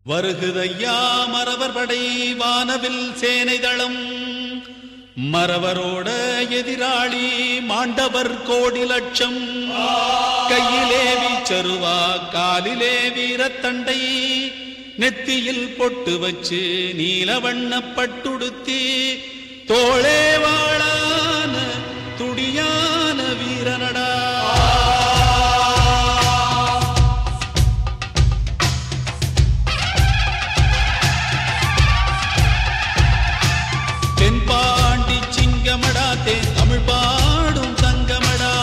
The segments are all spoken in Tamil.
வருகுதையா மறவர் படை வானவில் சேனை தளம் மறவரோட எதிராளி மாண்டவர் கோடி லட்சம் கையிலே வீச்சருவா காலிலே வீரத்தண்டை நெத்தியில் பொட்டு வச்சு நீலவண்ண பட்டுடுத்தி தோளே வாழான துடியான வீரனடா தென்பாண்டி சிங்கமடா தேன் தமிழ் பாடும் தங்கமடா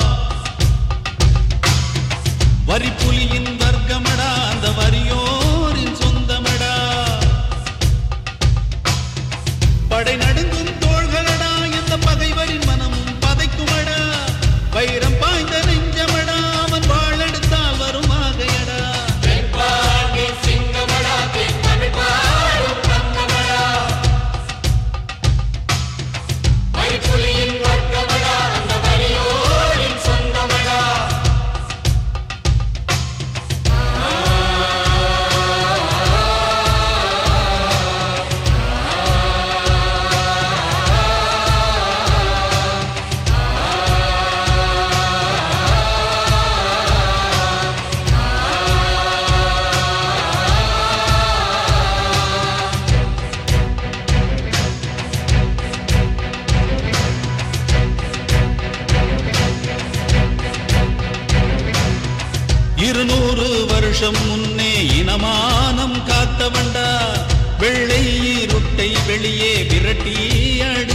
வரிப்புலியின் வர்க்கமடா அந்த வரியோரின் சொந்தமடா படை நடுங்கும் தோள்களடா இந்த பகைவரின் மனம் பதைக்குமடா வைரம் பாய்ந்த நெஞ்சமடா அவன் வாழெடுத்தால் வரும் ஆகையடா இருநூறு வருஷம் முன்னே இனமானம் காத்தவண்டா வெள்ளை இருட்டை வெளியே விரட்டி அடி